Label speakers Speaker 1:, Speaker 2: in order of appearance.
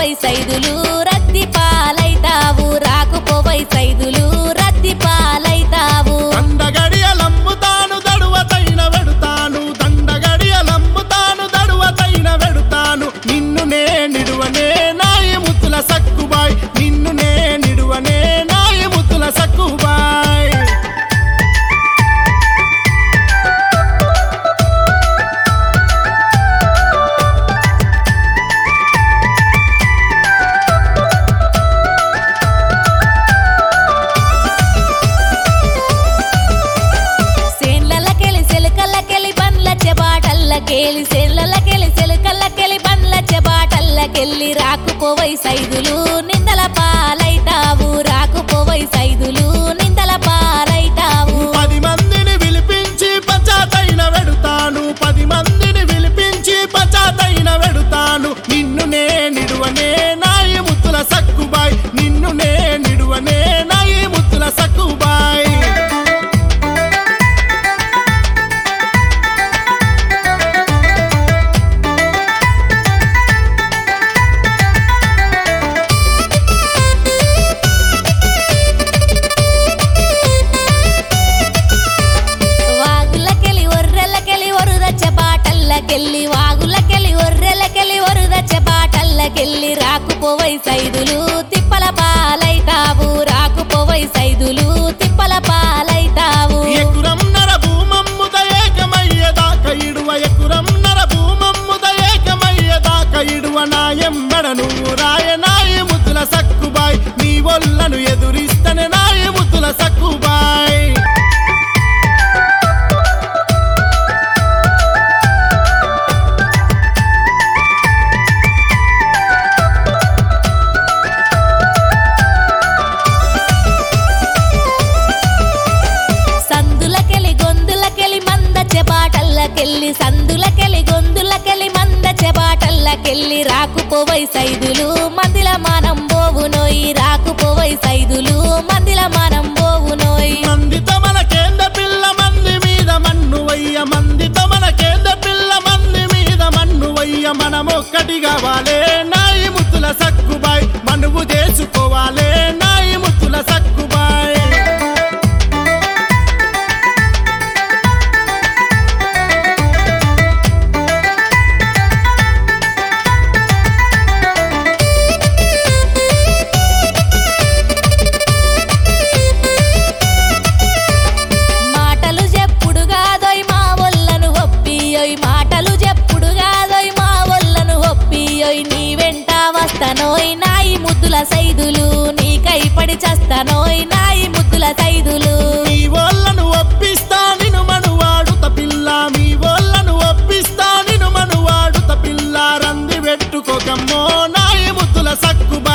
Speaker 1: రాకుపోవై సైదులు రద్ది పాలైతావు రాకుపోవై సైదులు రద్ది పాలైతావు
Speaker 2: దండగడియలమ్ముతాను దడువతైన వెడుతాను దండగడియలమ్ముతాను దడువతైన వెడుతాను నిన్ను నే నిడువనే నాయి ముత్తుల సక్కుబాయ్ నిన్ను నే నిడువనే నాయి ముత్తుల సక్కుబాయ్
Speaker 1: సేన్లకెలి సెలకల్లకెలి బండ్ల చెబాటల్లకెలి సేన్లకెలి సెలకల్లకెలి బండ్ల చెబాటల్లకెళ్ళి రాకుపోవై సైదులు నిందల పాలైతావు రాకుపోవై సైదులు నిందల పాలైతావు
Speaker 2: పది మందిని విలిపించి పచాతైన వెడుతాను పది మందిని విలిపించి పచాతైన వెడుతాను నిన్ను నే నిడువనే నాయి ముత్తుల సక్కుబాయ్ నిన్ను నే నిడువనే నాయి ముత్తుల సక్కుబాయ్
Speaker 1: వాగులకెలి ఒర్రెలకెలి ఒరుదచ్చ బాటల్లకెళ్ళి వాగులకెలి ఒర్రెలకెలి ఒరుదచ్చ బాటల్లకెళ్ళి రాకుపోవై సైదులు తిప్పల పాలైతావు రాకుపోవై సైదులు తిప్పల పాలైతావు
Speaker 2: ఎకురం నర భూమమ్ముద ఏకమయ్యదాక ఇడువ ఎకురం నర భూమమ్ముద ఏకమయ్యదాక ఇడువ నాయమ్మెడ నువ్వు రాయ నాయి ముద్దుల సక్కుబాయ్ నీ ఒళ్ళను ఎదురిస్తనే నాయి ముద్దుల సక్కుబాయ్
Speaker 1: సందులకెలి గొంతులకెలి మంద చెబాటల్లకెళ్ళి సందులకెలి గొంతులకెలి మంద చెబాటల్లకెళ్ళి రాకుపోవై సైదులు మందిల మానం బోవునోయి రాకుపోవై సైదులు మందిల మానం బోవునోయి
Speaker 2: మందిత మన కేంద్ర పిల్ల మంది మీద మన్ను వయ్య మందిత మన కేంద్ర పిల్ల మంది మీద మన్ను వయ్య మనమొక్కటి కావాలే నాయి ముత్తుల సక్కుబాయ్ మనువు చేసుకోవాలే నాయి ముత్తుల సక్కుబాయ్
Speaker 1: మాటలు చెప్పుడు కాదోయ్ మా ఒళ్ళను ఒప్పియోయ్ మాటలు చెప్పుడు కాదోయ్ మా ఒళ్ళను ఒప్పియోయ్ నీ వెంట వస్తానోయ్ నాయి ముద్దుల సైదులు నీకై పడి చస్తానోయ్ నాయి ముద్దుల సైదులు
Speaker 2: మీ వాళ్ళను ఒప్పిస్తా నిను మనువాడుత పిల్ల మీ వాళ్ళను ఒప్పిస్తా నిను మనువాడుత పిల్ల రంది పెట్టుకోకమ్మో నాయి ముద్దుల సక్కుబాయ్